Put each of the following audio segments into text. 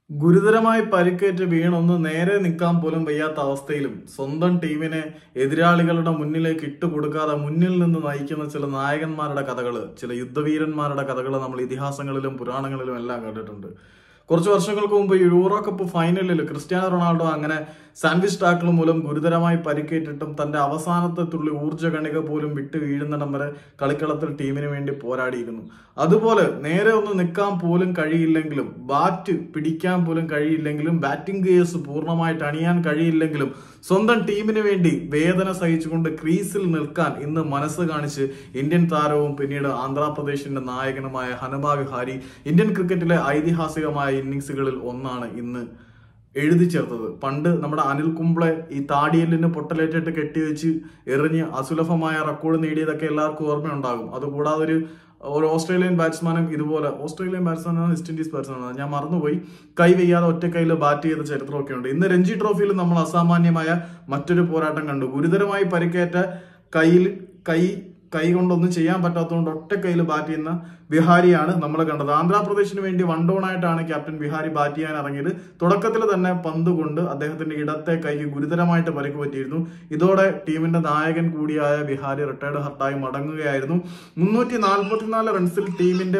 ഗുരുതരമായി പരിക്കേറ്റ് വീണൊന്ന് നേരെ നിൽക്കാൻ പോലും വയ്യാത്ത അവസ്ഥയിലും സ്വന്തം ടീമിനെ എതിരാളികളുടെ മുന്നിലേക്ക് ഇട്ട് കൊടുക്കാതെ മുന്നിൽ നിന്ന് നയിക്കുന്ന ചില നായകന്മാരുടെ കഥകൾ ചില യുദ്ധവീരന്മാരുടെ കഥകൾ നമ്മൾ ഇതിഹാസങ്ങളിലും പുരാണങ്ങളിലും എല്ലാം കണ്ടിട്ടുണ്ട് കുറച്ച് വർഷങ്ങൾക്ക് മുമ്പ് യൂറോ കപ്പ് ഫൈനലിൽ ക്രിസ്ത്യാനോ റൊണാൾഡോ അങ്ങനെ സാൻഡ്വിച്ച് ടാക്കിൾ മൂലം ഗുരുതരമായി പരിക്കേറ്റിട്ടും തന്റെ അവസാനത്തെ തുള്ളി ഊർജ്ജ കണിക പോലും വിട്ട് വീഴുന്നിടം വരെ കളിക്കളത്തിൽ ടീമിന് വേണ്ടി പോരാടിയിരുന്നു അതുപോലെ നേരെ ഒന്ന് നിൽക്കാൻ പോലും കഴിയില്ലെങ്കിലും ബാറ്റ് പിടിക്കാൻ പോലും കഴിയില്ലെങ്കിലും ബാറ്റിംഗ് ഗേഴ്സ് പൂർണ്ണമായിട്ട് അണിയാൻ കഴിയില്ലെങ്കിലും സ്വന്തം ടീമിന് വേണ്ടി വേദന സഹിച്ചുകൊണ്ട് ക്രീസിൽ നിൽക്കാൻ ഇന്ന് മനസ്സ് കാണിച്ച് ഇന്ത്യൻ താരവും പിന്നീട് ആന്ധ്രാപ്രദേശിന്റെ നായകനുമായ ഹനുമ വിഹാരി ഇന്ത്യൻ ക്രിക്കറ്റിലെ ഐതിഹാസികമായ ഇന്നിങ്സുകളിൽ ഒന്നാണ് ഇന്ന് എഴുതി ചേർത്തത് പണ്ട് നമ്മുടെ അനിൽ കുംബ്ലെ ഈ താടിയലിന് പൊട്ടലേറ്റിട്ട് കെട്ടിവെച്ച് എറിഞ്ഞ് അസുലഭമായ റെക്കോർഡ് നേടിയതൊക്കെ എല്ലാവർക്കും ഓർമ്മയുണ്ടാകും അതുകൂടാതെ ഒരു ഒരു ഓസ്ട്രേലിയൻ ബാറ്റ്സ്മാനും ഇതുപോലെ ഓസ്ട്രേലിയൻ ബാറ്റ്സ്മാനാണ് വെസ്റ്റ് ഇൻഡീസ് ബാറ്റ്സ്മാനാണ് ഞാൻ മറന്നുപോയി കൈ വെയ്യാതെ ഒറ്റ കയ്യിൽ ബാറ്റ് ചെയ്ത ചരിത്രമൊക്കെ ഉണ്ട് ഇന്ന് രഞ്ജി ട്രോഫിയിൽ നമ്മൾ അസാമാന്യമായ മറ്റൊരു പോരാട്ടം കണ്ടു ഗുരുതരമായി പരിക്കേറ്റ കയ്യിൽ കൈ കൈ കൊണ്ടൊന്നും ചെയ്യാൻ പറ്റാത്തതുകൊണ്ട് ഒറ്റ കയ്യിൽ ബാറ്റ് ചെയ്യുന്ന ബിഹാരിയാണ് നമ്മൾ കണ്ടത് ആന്ധ്രാപ്രദേശിന് വേണ്ടി വൺ ഡൗൺ ആയിട്ടാണ് ക്യാപ്റ്റൻ ബിഹാരി ബാറ്റ് ചെയ്യാൻ ഇറങ്ങിയത് തുടക്കത്തിൽ തന്നെ പന്ത് കൊണ്ട് അദ്ദേഹത്തിന്റെ ഇടത്തെ കൈക്ക് ഗുരുതരമായിട്ട് പരിക്ക് പറ്റിയിരുന്നു ഇതോടെ ടീമിന്റെ നായകൻ കൂടിയായ ബിഹാരി റിട്ടയർഡ് ഹർട്ടായി മടങ്ങുകയായിരുന്നു മുന്നൂറ്റി നാൽപ്പത്തിനാല് റൺസിൽ ടീമിന്റെ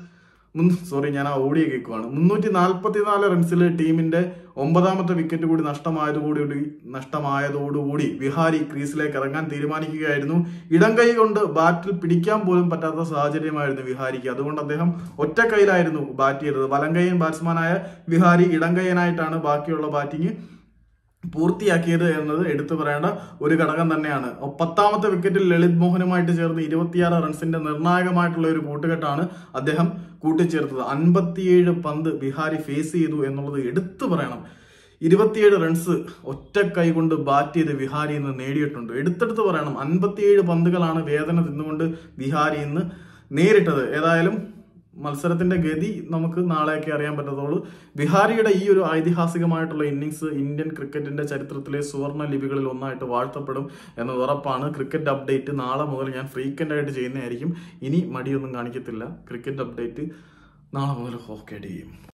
മുൻ സോറി ഞാൻ ആ ഓഡിയോ കേൾക്കുവാണ് മുന്നൂറ്റി നാൽപ്പത്തിനാല് റൺസിൽ ടീമിന്റെ ഒമ്പതാമത്തെ വിക്കറ്റ് കൂടി നഷ്ടമായതോടുകൂടി നഷ്ടമായതോടുകൂടി വിഹാരി ക്രീസിലേക്ക് ഇറങ്ങാൻ തീരുമാനിക്കുകയായിരുന്നു ഇടം കൈ കൊണ്ട് ബാറ്റിൽ പിടിക്കാൻ പോലും പറ്റാത്ത സാഹചര്യമായിരുന്നു വിഹാരിക്ക് അതുകൊണ്ട് അദ്ദേഹം ഒറ്റ കൈയിലായിരുന്നു ബാറ്റ് ചെയ്തത് വലം കൈയൻ ബാറ്റ്സ്മാനായ വിഹാരി ഇടം കൈയനായിട്ടാണ് ബാക്കിയുള്ള ബാറ്റിംഗ് പൂർത്തിയാക്കിയത് എന്നത് എടുത്തു പറയേണ്ട ഒരു ഘടകം തന്നെയാണ് പത്താമത്തെ വിക്കറ്റിൽ ലളിത് മോഹനുമായിട്ട് ചേർന്ന് ഇരുപത്തിയാറ് റൺസിന്റെ നിർണായകമായിട്ടുള്ള ഒരു കൂട്ടുകെട്ടാണ് അദ്ദേഹം കൂട്ടിച്ചേർത്തത് അൻപത്തിയേഴ് പന്ത് ബിഹാരി ഫേസ് ചെയ്തു എന്നുള്ളത് എടുത്തു പറയണം ഇരുപത്തിയേഴ് റൺസ് ഒറ്റ കൈ കൊണ്ട് ബാറ്റ് ചെയ്ത് വിഹാരി ഇന്ന് നേടിയിട്ടുണ്ട് എടുത്തെടുത്ത് പറയണം അൻപത്തിയേഴ് പന്തുകളാണ് വേദന തിന്നുകൊണ്ട് വിഹാരി ഇന്ന് നേരിട്ടത് ഏതായാലും മത്സരത്തിന്റെ ഗതി നമുക്ക് നാളെയൊക്കെ അറിയാൻ പറ്റത്തുള്ളൂ ബിഹാരിയുടെ ഈ ഒരു ഐതിഹാസികമായിട്ടുള്ള ഇന്നിങ്സ് ഇന്ത്യൻ ക്രിക്കറ്റിന്റെ ചരിത്രത്തിലെ സുവർണ ലിപികളിൽ ഒന്നായിട്ട് വാഴ്ത്തപ്പെടും എന്നത് ഉറപ്പാണ് ക്രിക്കറ്റ് അപ്ഡേറ്റ് നാളെ മുതൽ ഞാൻ ഫ്രീക്വന്റ് ആയിട്ട് ചെയ്യുന്നതായിരിക്കും ഇനി മടിയൊന്നും കാണിക്കത്തില്ല ക്രിക്കറ്റ് അപ്ഡേറ്റ് നാളെ മുതൽ ഓക്കെ ചെയ്യും